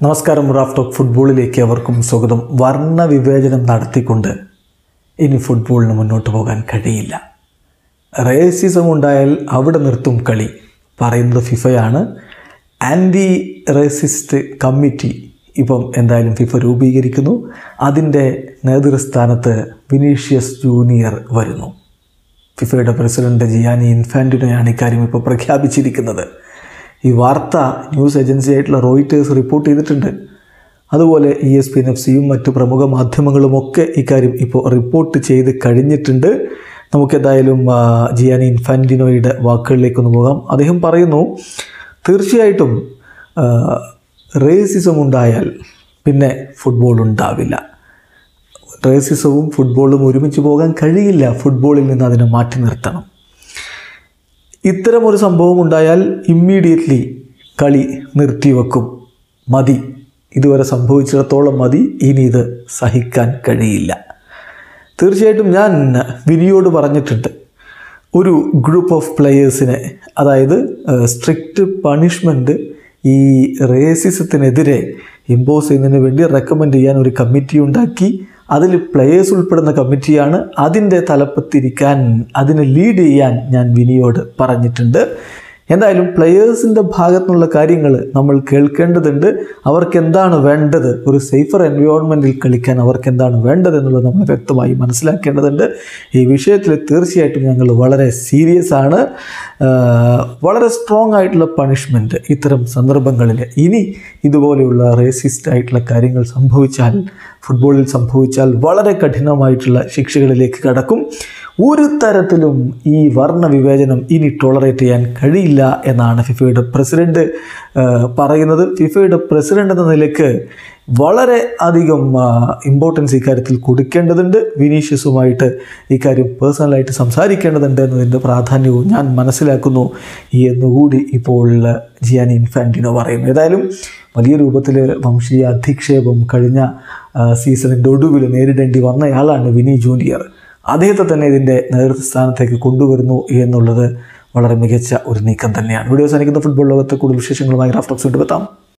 നമസ്കാരം Raf talk ഫുട്ബോളിലേക്ക് അവർക്കും സ്വാഗതം വർണ്ണ വിവേചനം നടത്തിക്കൊണ്ട് ഇനി ഫുട്ബോളിന് മുന്നോട്ട് പോകാൻ കഴിയില്ല റേസിസം ഉണ്ടായാൽ അവിടെ നിർത്തും കളി പറയുന്നത് ഫിഫയാണ് ആൻറ്റി റേസിസ്റ്റ് കമ്മിറ്റി ഇപ്പം എന്തായാലും ഫിഫ രൂപീകരിക്കുന്നു അതിൻ്റെ നേതൃസ്ഥാനത്ത് വിനീഷ്യസ് ജൂനിയർ വരുന്നു ഫിഫയുടെ പ്രസിഡന്റ് ജിയാനി ഇൻഫാൻറ്റിനോയാണ് ഇക്കാര്യം ഇപ്പോൾ പ്രഖ്യാപിച്ചിരിക്കുന്നത് ഈ വാർത്ത ന്യൂസ് ഏജൻസി ആയിട്ടുള്ള റോയിറ്റേഴ്സ് റിപ്പോർട്ട് ചെയ്തിട്ടുണ്ട് അതുപോലെ ഇ എസ് പി എൻ എഫ് സിയും മറ്റു പ്രമുഖ മാധ്യമങ്ങളുമൊക്കെ ഇക്കാര്യം ഇപ്പോൾ റിപ്പോർട്ട് ചെയ്ത് കഴിഞ്ഞിട്ടുണ്ട് നമുക്കെന്തായാലും ആ, ജിയാനി ഇൻഫാൻറ്റിനോയുടെ വാക്കുകളിലേക്കൊന്ന് പോകാം അദ്ദേഹം പറയുന്നു തീർച്ചയായിട്ടും ആ, റേസിസം ഉണ്ടായാൽ പിന്നെ ഫുട്ബോൾ ഉണ്ടാവില്ല റേസിസവും ഫുട്ബോളും ഒരുമിച്ച് പോകാൻ കഴിയില്ല ഫുട്ബോളിൽ നിന്ന് അതിനെ മാറ്റി നിർത്തണം ഇത്തരമൊരു സംഭവം ഉണ്ടായാൽ ഇമ്മീഡിയറ്റ്ലി കളി നിർത്തിവെക്കും മതി ഇതുവരെ സംഭവിച്ചിടത്തോളം മതി ഇനി ഇത് സഹിക്കാൻ കഴിയില്ല തീർച്ചയായിട്ടും ഞാൻ വിനിയോട് പറഞ്ഞിട്ടുണ്ട് ഒരു ഗ്രൂപ്പ് ഓഫ് പ്ലെയേഴ്സിനെ അതായത് സ്ട്രിക്റ്റ് പണിഷ്മെൻറ്റ് ഈ റേസിസത്തിനെതിരെ ഇമ്പോസ് ചെയ്യുന്നതിന് വേണ്ടി റെക്കമെൻഡ് ചെയ്യാൻ ഒരു കമ്മിറ്റി ഉണ്ടാക്കി അതിൽ പ്ലെയേഴ്സ് ഉൾപ്പെടുന്ന കമ്മിറ്റിയാണ് അതിൻ്റെ തലപ്പത്തിരിക്കാൻ അതിനെ ലീഡ് ചെയ്യാൻ ഞാൻ വിനിയോട് പറഞ്ഞിട്ടുണ്ട് എന്തായാലും പ്ലെയേഴ്സിൻ്റെ ഭാഗത്തു നിന്നുള്ള കാര്യങ്ങൾ നമ്മൾ കേൾക്കേണ്ടതുണ്ട് അവർക്ക് എന്താണ് വേണ്ടത് ഒരു സേഫർ എൻവയോൺമെൻറ്റിൽ കളിക്കാൻ അവർക്ക് എന്താണ് വേണ്ടത് എന്നുള്ളത് നമ്മൾ വ്യക്തമായി മനസ്സിലാക്കേണ്ടതുണ്ട് ഈ വിഷയത്തിൽ തീർച്ചയായിട്ടും ഞങ്ങൾ വളരെ സീരിയസ് ആണ് ആഹ് വളരെ സ്ട്രോങ് ആയിട്ടുള്ള പണിഷ്മെൻറ്റ് ഇത്തരം സന്ദർഭങ്ങളിൽ ഇനി ഇതുപോലെയുള്ള റേസിസ്റ്റ് ആയിട്ടുള്ള കാര്യങ്ങൾ സംഭവിച്ചാൽ ഫുട്ബോളിൽ സംഭവിച്ചാൽ വളരെ കഠിനമായിട്ടുള്ള ശിക്ഷകളിലേക്ക് കടക്കും ഒരു തരത്തിലും ഈ വർണ്ണ വിവേചനം ഇനി ടോളറേറ്റ് ചെയ്യാൻ കഴിയില്ല എന്നാണ് ഫിഫയുടെ പ്രസിഡന്റ് ആ, പറയുന്നത് ഫിഫയുടെ പ്രസിഡന്റ് എന്ന നിലയ്ക്ക് വളരെ അധികം ഇമ്പോർട്ടൻസ് ഇക്കാര്യത്തിൽ കൊടുക്കേണ്ടതുണ്ട് വിനീഷ്യസുമായിട്ട് ഇക്കാര്യം പേഴ്സണലായിട്ട് സംസാരിക്കേണ്ടതുണ്ട് എന്നതിൻ്റെ പ്രാധാന്യവും ഞാൻ മനസ്സിലാക്കുന്നു എന്നുകൂടി ഇപ്പോൾ ജിയാനി ഇൻഫാൻറ്റിനോ പറയുന്നു ഏതായാലും വലിയ രൂപത്തിൽ വംശീയ അധിക്ഷേപം കഴിഞ്ഞ ആ, സീസണിൻ്റെ ഒടുവിൽ നേരിടേണ്ടി വന്നയാളാണ് വിനി ജൂനിയർ അദ്ദേഹത്തെ തന്നെ ഇതിൻ്റെ നേതൃസ്ഥാനത്തേക്ക് കൊണ്ടുവരുന്നു എന്നുള്ളത് വളരെ മികച്ച ഒരു നീക്കം തന്നെയാണ് വീഡിയോ അവസാനിക്കുന്ന ഫുട്ബോൾ ലോകത്തെ കൂടുതൽ വിശേഷങ്ങളുമായി റാഫ്റ്റോക്സ് കൊണ്ടുവെത്താം